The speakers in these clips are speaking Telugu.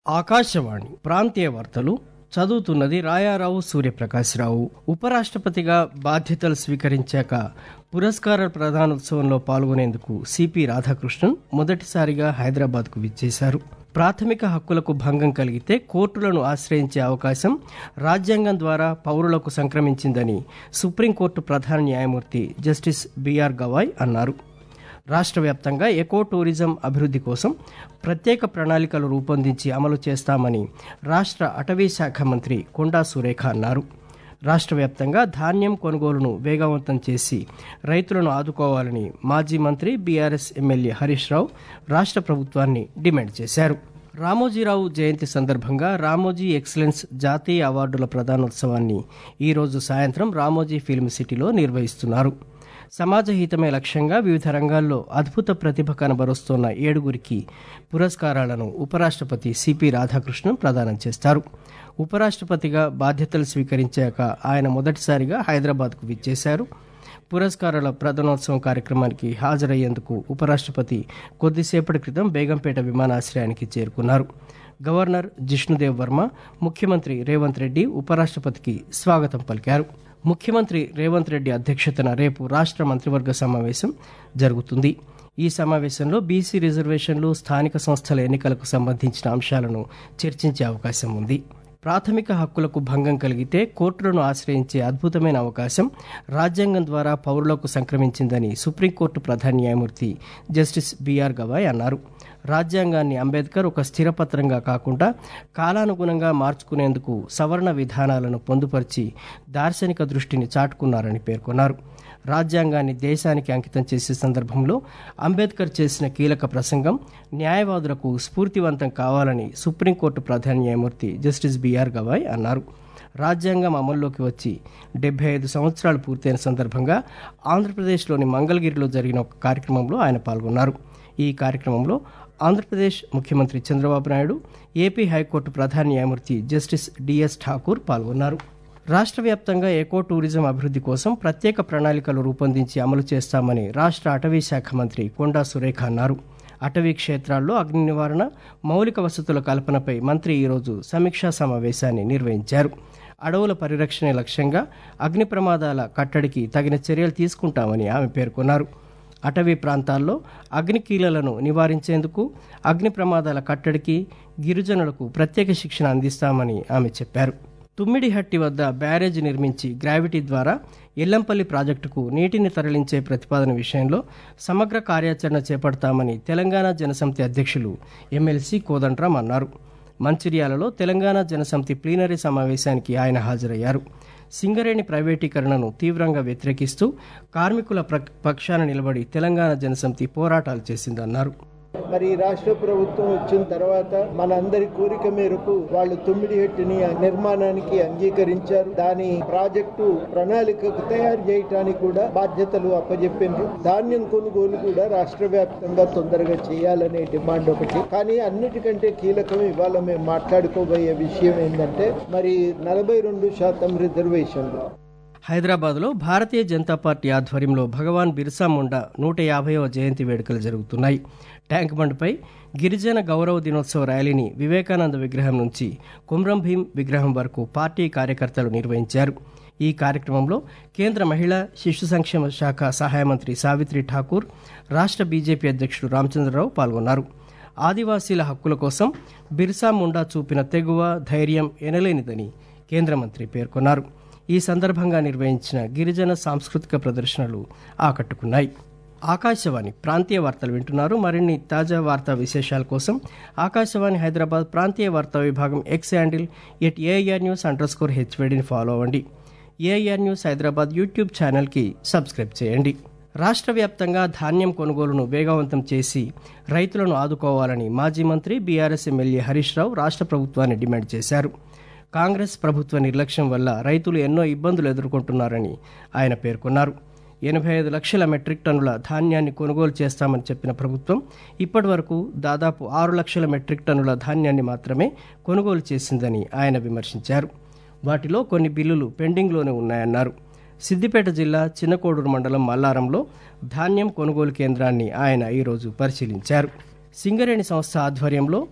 ఆకాశవాణి ప్రాంతీయ వార్తలు చదువుతున్నది రాయారావు సూర్యప్రకాశ్రావు ఉపరాష్ట్రపతిగా బాధ్యతలు స్వీకరించాక పురస్కార ప్రదానోత్సవంలో పాల్గొనేందుకు సిపి రాధాకృష్ణన్ మొదటిసారిగా హైదరాబాద్కు విచ్చేశారు ప్రాథమిక హక్కులకు భంగం కలిగితే కోర్టులను ఆశ్రయించే అవకాశం రాజ్యాంగం ద్వారా పౌరులకు సంక్రమించిందని సుప్రీంకోర్టు ప్రధాన న్యాయమూర్తి జస్టిస్ బిఆర్ గవాయ్ అన్నారు రాష్ట్ర వ్యాప్తంగా ఎకో టూరిజం అభివృద్ధి కోసం ప్రత్యేక ప్రణాళికలు రూపొందించి అమలు చేస్తామని రాష్ట్ర అటవీ శాఖ మంత్రి కొండా సురేఖ అన్నారు రాష్ట్ర వ్యాప్తంగా ధాన్యం కొనుగోలును వేగవంతం చేసి రైతులను ఆదుకోవాలని మాజీ మంత్రి బీఆర్ఎస్ ఎమ్మెల్యే హరీష్ రావు రాష్ట్ర ప్రభుత్వాన్ని డిమాండ్ చేశారు రామోజీరావు జయంతి సందర్భంగా రామోజీ ఎక్సలెన్స్ జాతీయ అవార్డుల ప్రదానోత్సవాన్ని ఈరోజు సాయంత్రం రామోజీ ఫిల్మ్ సిటీలో నిర్వహిస్తున్నారు సమాజ హితమే లక్ష్యంగా వివిధ రంగాల్లో అద్భుత ప్రతిభ కనబరుస్తోన్న ఏడుగురికి పురస్కారాలను ఉపరాష్ట్రపతి సిపి రాధాకృష్ణన్ ప్రదానం చేస్తారు ఉపరాష్ట్రపతిగా బాధ్యతలు స్వీకరించాక ఆయన మొదటిసారిగా హైదరాబాద్కు విచ్చేశారు పురస్కారాల ప్రధానోత్సవం కార్యక్రమానికి హాజరయ్యేందుకు ఉపరాష్ట్రపతి కొద్దిసేపటి క్రితం బేగంపేట విమానాశ్రయానికి చేరుకున్నారు గవర్నర్ జిష్ణుదేవ్ వర్మ ముఖ్యమంత్రి రేవంత్ రెడ్డి ఉపరాష్ట్రపతికి స్వాగతం పలికారు ముఖ్యమంత్రి రేవంత్ రెడ్డి అధ్యక్షతన రేపు రాష్ట్ర మంత్రివర్గ సమావేశం జరుగుతుంది ఈ సమావేశంలో బీసీ రిజర్వేషన్లు స్థానిక సంస్థల ఎన్నికలకు సంబంధించిన అంశాలను చర్చించే అవకాశం ఉంది ప్రాథమిక హక్కులకు భంగం కలిగితే కోర్టులను ఆశ్రయించే అద్భుతమైన అవకాశం రాజ్యాంగం ద్వారా పౌరులకు సంక్రమించిందని సుప్రీంకోర్టు ప్రధాన న్యాయమూర్తి జస్టిస్ బిఆర్ గవాయ్ అన్నారు రాజ్యాంగాన్ని అంబేద్కర్ ఒక స్థిరపత్రంగా కాకుండా కాలానుగుణంగా మార్చుకునేందుకు సవర్ణ విధానాలను పొందుపరిచి దార్శనిక దృష్టిని చాటుకున్నారని పేర్కొన్నారు రాజ్యాంగాన్ని దేశానికి అంకితం చేసే సందర్భంలో అంబేద్కర్ చేసిన కీలక ప్రసంగం న్యాయవాదులకు స్ఫూర్తివంతం కావాలని సుప్రీంకోర్టు ప్రధాన న్యాయమూర్తి జస్టిస్ బిఆర్ గవాయ్ అన్నారు రాజ్యాంగం అమల్లోకి వచ్చి డెబ్బై ఐదు సంవత్సరాలు పూర్తయిన సందర్భంగా ఆంధ్రప్రదేశ్లోని మంగళగిరిలో జరిగిన ఒక కార్యక్రమంలో ఆయన పాల్గొన్నారు ఈ కార్యక్రమంలో ఆంధ్రప్రదేశ్ ముఖ్యమంత్రి చంద్రబాబు నాయుడు ఏపీ హైకోర్టు ప్రధాన న్యాయమూర్తి జస్టిస్ డిఎస్ ఠాకూర్ పాల్గొన్నారు రాష్ట్ర వ్యాప్తంగా ఎకో టూరిజం అభివృద్ధి కోసం ప్రత్యేక ప్రణాళికలు రూపొందించి అమలు చేస్తామని రాష్ట్ర అటవీ శాఖ మంత్రి కొండా సురేఖ అన్నారు అటవీ క్షేత్రాల్లో అగ్ని నివారణ మౌలిక వసతుల కల్పనపై మంత్రి ఈరోజు సమీక్షా సమావేశాన్ని నిర్వహించారు అడవుల పరిరక్షణే లక్ష్యంగా అగ్ని ప్రమాదాల కట్టడికి తగిన చర్యలు తీసుకుంటామని ఆమె పేర్కొన్నారు అటవీ ప్రాంతాల్లో అగ్నికీలలను నివారించేందుకు అగ్ని ప్రమాదాల కట్టడికి గిరిజనులకు ప్రత్యేక శిక్షణ అందిస్తామని ఆమె చెప్పారు తుమ్మిడిహట్టి వద్ద బ్యారేజ్ నిర్మించి గ్రావిటీ ద్వారా ఎల్లంపల్లి ప్రాజెక్టుకు నీటిని తరలించే ప్రతిపాదన విషయంలో సమగ్ర కార్యాచరణ చేపడతామని తెలంగాణ జనసమితి అధ్యక్షులు ఎమ్మెల్సీ కోదండరాం అన్నారు మంచిర్యాలలో తెలంగాణ జనసమితి ప్లీనరీ సమావేశానికి ఆయన హాజరయ్యారు సింగరేణి ప్రైవేటీకరణను తీవ్రంగా వ్యతిరేకిస్తూ కార్మికుల పక్షాన నిలబడి తెలంగాణ జనసమితి పోరాటాలు చేసిందన్నారు మరి రాష్ట్ర ప్రభుత్వం వచ్చిన తర్వాత మనందరి కోరిక మేరకు వాళ్ళు తొమ్మిది హెట్టుని నిర్మాణానికి అంగీకరించారు దాని ప్రాజెక్టు ప్రణాళికకు తయారు చేయడానికి కూడా బాధ్యతలు అప్పజెప్పిండ్రు ధాన్యం కొనుగోలు కూడా రాష్ట్ర వ్యాప్తంగా తొందరగా చేయాలనే డిమాండ్ ఒకటి కానీ అన్నిటికంటే కీలకం ఇవాళ మేము మాట్లాడుకోబోయే విషయం ఏంటంటే మరి నలభై రెండు శాతం రిజర్వేషన్లు హైదరాబాద్లో భారతీయ జనతా పార్టీ ఆధ్వర్యంలో భగవాన్ బిర్సా ముండా నూట యాభైవ జయంతి వేడుకలు జరుగుతున్నాయి ట్యాంక్ బండ్పై గిరిజన గౌరవ దినోత్సవ ర్యాలీని వివేకానంద విగ్రహం నుంచి కుమ్రం భీం విగ్రహం వరకు పార్టీ కార్యకర్తలు నిర్వహించారు ఈ కార్యక్రమంలో కేంద్ర మహిళా శిశు సంక్షేమ శాఖ సహాయ మంత్రి సావిత్రి ఠాకూర్ రాష్ట్ర బీజేపీ అధ్యక్షుడు రామచంద్రరావు పాల్గొన్నారు ఆదివాసీల హక్కుల కోసం బిర్సా ముండా చూపిన తెగువ ధైర్యం ఎనలేనిదని కేంద్ర మంత్రి పేర్కొన్నారు ఈ సందర్భంగా నిర్వహించిన గిరిజన సాంస్కృతిక ప్రదర్శనలు ఆకట్టుకున్నాయి ఆకాశవాణి ప్రాంతీయ వార్తలు వింటున్నారు మరిన్ని తాజా వార్తా విశేషాల కోసం ఆకాశవాణి హైదరాబాద్ ప్రాంతీయ వార్తా విభాగం X handle at air news underscore స్కోర్ హెచ్వేడిని ఫాలో అవ్వండి ఏఆర్ న్యూస్ హైదరాబాద్ యూట్యూబ్ ఛానల్కి సబ్స్క్రైబ్ చేయండి రాష్ట్ర వ్యాప్తంగా ధాన్యం కొనుగోలును వేగవంతం చేసి రైతులను ఆదుకోవాలని మాజీ మంత్రి బీఆర్ఎస్ ఎమ్మెల్యే హరీష్ రావు రాష్ట్ర ప్రభుత్వాన్ని డిమాండ్ చేశారు కాంగ్రెస్ ప్రభుత్వ నిర్లక్ష్యం వల్ల రైతులు ఎన్నో ఇబ్బందులు ఎదుర్కొంటున్నారని ఆయన పేర్కొన్నారు ఎనభై ఐదు లక్షల మెట్రిక్ టన్నుల ధాన్యాన్ని కొనుగోలు చేస్తామని చెప్పిన ప్రభుత్వం ఇప్పటి వరకు దాదాపు ఆరు లక్షల మెట్రిక్ టన్నుల ధాన్యాన్ని మాత్రమే కొనుగోలు చేసిందని ఆయన విమర్శించారు వాటిలో కొన్ని బిల్లులు పెండింగ్లోనే ఉన్నాయన్నారు సిద్దిపేట జిల్లా చిన్నకోడూరు మండలం మల్లారంలో ధాన్యం కొనుగోలు కేంద్రాన్ని ఆయన ఈరోజు పరిశీలించారు సింగరేణి సంస్థ ఆధ్వర్యంలో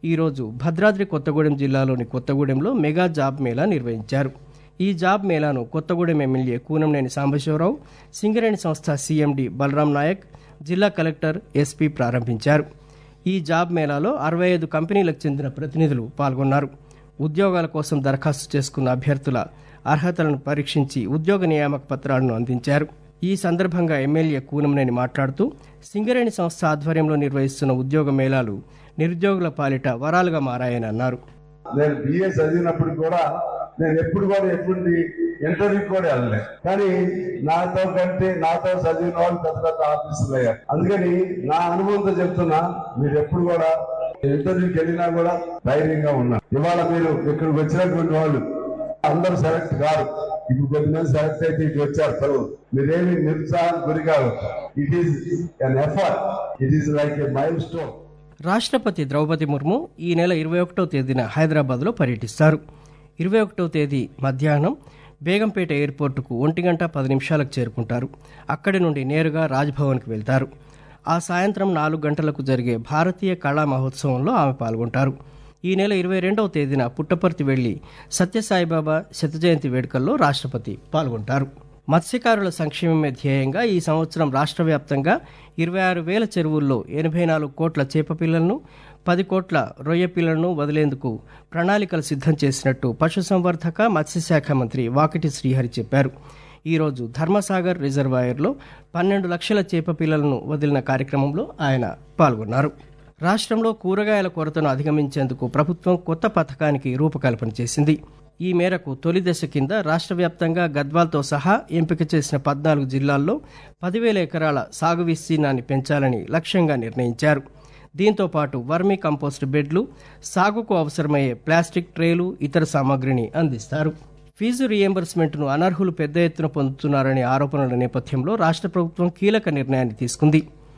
ఈరోజు భద్రాద్రి కొత్తగూడెం జిల్లాలోని కొత్తగూడెంలో మెగా జాబ్ మేళా నిర్వహించారు ఈ జాబ్ మేళాను కొత్తగూడెం ఎమ్మెల్యే కూనంనేని సాంబశివరావు సింగరేణి సంస్థ సీఎండి బలరాం నాయక్ జిల్లా కలెక్టర్ ఎస్పీ ప్రారంభించారు ఈ జాబ్ మేళాలో అరవై ఐదు కంపెనీలకు చెందిన ప్రతినిధులు పాల్గొన్నారు ఉద్యోగాల కోసం దరఖాస్తు చేసుకున్న అభ్యర్థుల అర్హతలను పరీక్షించి ఉద్యోగ నియామక పత్రాలను అందించారు ఈ సందర్భంగా ఎమ్మెల్యే కూనంనేని మాట్లాడుతూ సింగరేణి సంస్థ ఆధ్వర్యంలో నిర్వహిస్తున్న ఉద్యోగ మేళాలు నిరుద్యోగుల పాలిట వరాలుగా మారాయని అన్నారు నేను బిఏ చదివినప్పుడు కూడా నేను ఎప్పుడు కూడా ఎటువంటి ఇంటర్వ్యూ కూడా వెళ్ళలే కానీ నాతో కంటే నాతో చదివిన వాళ్ళు పెద్ద పెద్ద ఆఫీసులు అయ్యారు అందుకని నా అనుభవంతో చెప్తున్నా మీరు ఎప్పుడు కూడా ఇంటర్వ్యూకి వెళ్ళినా కూడా ధైర్యంగా ఉన్నారు ఇవాళ మీరు ఇక్కడికి వచ్చినటువంటి వాళ్ళు అందరూ సెలెక్ట్ కారు ఇప్పుడు కొద్దిమంది సెలెక్ట్ అయితే ఇటు వచ్చారు చదువు మీరేమి నిరుత్సాహం గురి కాదు it is an effort it is like a milestone రాష్ట్రపతి ద్రౌపది ముర్ము ఈ నెల ఇరవై ఒకటో తేదీన హైదరాబాద్లో పర్యటిస్తారు ఇరవై ఒకటో తేదీ మధ్యాహ్నం బేగంపేట ఎయిర్పోర్టుకు ఒంటి గంట పది నిమిషాలకు చేరుకుంటారు అక్కడి నుండి నేరుగా రాజ్భవన్కి వెళ్తారు ఆ సాయంత్రం నాలుగు గంటలకు జరిగే భారతీయ కళా మహోత్సవంలో ఆమె పాల్గొంటారు ఈ నెల ఇరవై రెండవ తేదీన పుట్టపర్తి వెళ్లి సత్యసాయిబాబా శత జయంతి వేడుకల్లో రాష్ట్రపతి పాల్గొంటారు మత్స్యకారుల సంక్షేమమే ధ్యేయంగా ఈ సంవత్సరం రాష్ట్ర వ్యాప్తంగా ఇరవై ఆరు వేల చెరువుల్లో ఎనభై నాలుగు కోట్ల చేప పిల్లలను పది కోట్ల రొయ్య పిల్లలను వదిలేందుకు ప్రణాళికలు సిద్ధం చేసినట్టు పశుసంవర్ధక మత్స్యశాఖ మంత్రి వాకిటి శ్రీహరి చెప్పారు ఈరోజు ధర్మసాగర్ రిజర్వాయర్లో పన్నెండు లక్షల చేప పిల్లలను వదిలిన కార్యక్రమంలో ఆయన పాల్గొన్నారు రాష్ట్రంలో కూరగాయల కొరతను అధిగమించేందుకు ప్రభుత్వం కొత్త పథకానికి రూపకల్పన చేసింది ఈ మేరకు తొలి దశ కింద రాష్ట్ర వ్యాప్తంగా గద్వాల్తో సహా ఎంపిక చేసిన పద్నాలుగు జిల్లాల్లో పదివేల ఎకరాల సాగు విస్తీర్ణాన్ని పెంచాలని లక్ష్యంగా నిర్ణయించారు దీంతో పాటు వర్మీ కంపోస్ట్ బెడ్లు సాగుకు అవసరమయ్యే ప్లాస్టిక్ ట్రేలు ఇతర సామాగ్రిని అందిస్తారు ఫీజు రియంబర్స్మెంట్ను అనర్హులు పెద్ద ఎత్తున పొందుతున్నారనే ఆరోపణల నేపథ్యంలో రాష్ట్ర ప్రభుత్వం కీలక నిర్ణయాన్ని తీసుకుంది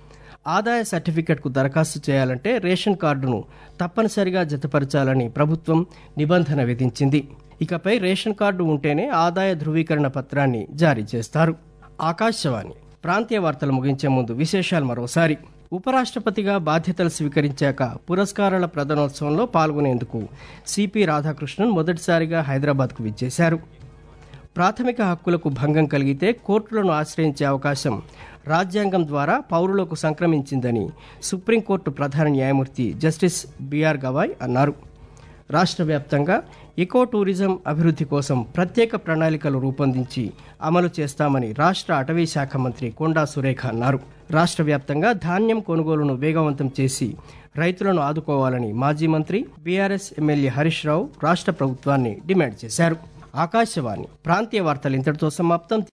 ఆదాయ సర్టిఫికెట్కు దరఖాస్తు చేయాలంటే రేషన్ కార్డును తప్పనిసరిగా జతపరచాలని ప్రభుత్వం నిబంధన విధించింది ఇకపై రేషన్ కార్డు ఉంటేనే ఆదాయ ధృవీకరణ పత్రాన్ని జారీ చేస్తారు ఆకాశవాణి ప్రాంతీయ వార్తలు ముగించే ముందు విశేషాలు మరోసారి ఉపరాష్ట్రపతిగా బాధ్యతలు స్వీకరించాక పురస్కారాల ప్రదానోత్సవంలో పాల్గొనేందుకు సిపి రాధాకృష్ణన్ మొదటిసారిగా హైదరాబాద్కు విచ్చేశారు ప్రాథమిక హక్కులకు భంగం కలిగితే కోర్టులను ఆశ్రయించే అవకాశం రాజ్యాంగం ద్వారా పౌరులకు సంక్రమించిందని సుప్రీంకోర్టు ప్రధాన న్యాయమూర్తి జస్టిస్ బిఆర్ గవాయ్ అన్నారు రాష్ట్ర వ్యాప్తంగా ఎకో టూరిజం అభివృద్ధి కోసం ప్రత్యేక ప్రణాళికలు రూపొందించి అమలు చేస్తామని రాష్ట్ర అటవీ శాఖ మంత్రి కొండా సురేఖ అన్నారు రాష్ట్ర వ్యాప్తంగా ధాన్యం కొనుగోలును వేగవంతం చేసి రైతులను ఆదుకోవాలని మాజీ మంత్రి బీఆర్ఎస్ ఎమ్మెల్యే హరీష్ రావు రాష్ట్ర ప్రభుత్వాన్ని డిమాండ్ చేశారు ఆకాశవాణి ప్రాంతీయ వార్తలు ఇంతటితో సమాప్తం